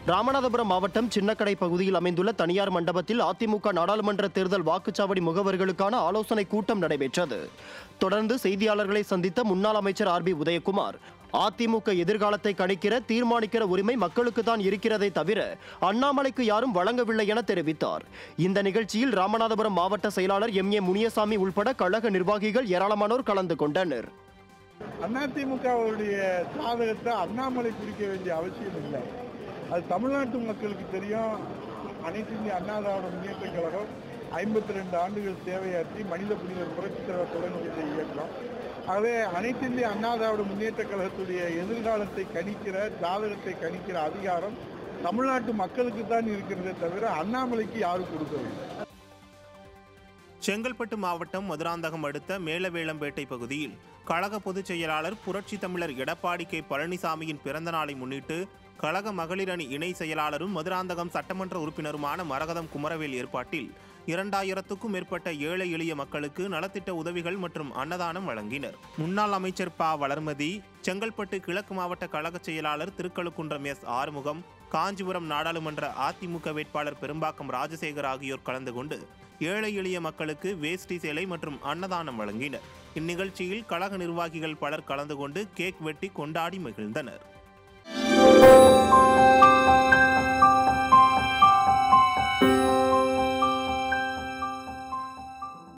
ராமநாதபுரம் மாவட்டம் சின்னக்கடை பகுதியில் அமைந்துள்ள தனியார் மண்டபத்தில் அதிமுக நாடாளுமன்ற தேர்தல் வாக்குச்சாவடி முகவர்களுக்கான ஆலோசனை கூட்டம் நடைபெற்றது தொடர்ந்து செய்தியாளர்களை சந்தித்த முன்னாள் அமைச்சர் ஆர் பி உதயகுமார் அதிமுக எதிர்காலத்தை கணிக்கிற தீர்மானிக்கிற உரிமை மக்களுக்கு தான் இருக்கிறதை தவிர அண்ணாமலைக்கு யாரும் வழங்கவில்லை என தெரிவித்தார் இந்த நிகழ்ச்சியில் ராமநாதபுரம் மாவட்ட செயலாளர் எம் ஏ முனியசாமி உள்பட கழக நிர்வாகிகள் ஏராளமானோர் கலந்து கொண்டனர் அதிமுகவுடைய சாதகத்தை அண்ணாமலை குறிக்க வேண்டிய அவசியம் இல்லை அது தமிழ்நாட்டு மக்களுக்கு தெரியும் அனைத்து இந்திய அண்ணா திராவிட முன்னேற்ற கழகம் ஐம்பத்தி ரெண்டு ஆண்டுகள் சேவையாற்றி மனித புனிதர் புரட்சித் தலைவர் தொடங்கிய இயக்கம் ஆகவே அனைத்து இந்திய அண்ணா திராவிட முன்னேற்ற கழகத்துடைய எதிர்காலத்தை கணிக்கிற ஜாதகத்தை கணிக்கிற அதிகாரம் தமிழ்நாட்டு மக்களுக்கு தான் இருக்கிறதே தவிர அண்ணாமலைக்கு யாரும் கொடுக்கவில்லை செங்கல்பட்டு மாவட்டம் மதுராந்தகம் அடுத்த மேலவேளம்பேட்டை பகுதியில் கழக பொதுச் செயலாளர் புரட்சி தமிழர் எடப்பாடி கே பழனிசாமியின் பிறந்த நாளை முன்னிட்டு கழக மகளிர் அணி இணை செயலாளரும் மதுராந்தகம் சட்டமன்ற உறுப்பினருமான மரகதம் குமரவேல் ஏற்பாட்டில் இரண்டாயிரத்துக்கும் மேற்பட்ட ஏழை எளிய மக்களுக்கு நலத்திட்ட உதவிகள் மற்றும் அன்னதானம் வழங்கினர் முன்னாள் அமைச்சர் ப வளர்மதி செங்கல்பட்டு கிழக்கு மாவட்ட கழக செயலாளர் திருக்கழுக்குன்றம் எஸ் ஆறுமுகம் காஞ்சிபுரம் நாடாளுமன்ற அதிமுக வேட்பாளர் பெரும்பாக்கம் ராஜசேகர் ஆகியோர் கலந்து கொண்டு ஏழை எளிய மக்களுக்கு வேஷ்டி சேலை மற்றும் அன்னதானம் வழங்கினர் இந்நிகழ்ச்சியில் கழக நிர்வாகிகள் பலர் கலந்து கொண்டு கேக் வெட்டி கொண்டாடி மகிழ்ந்தனர்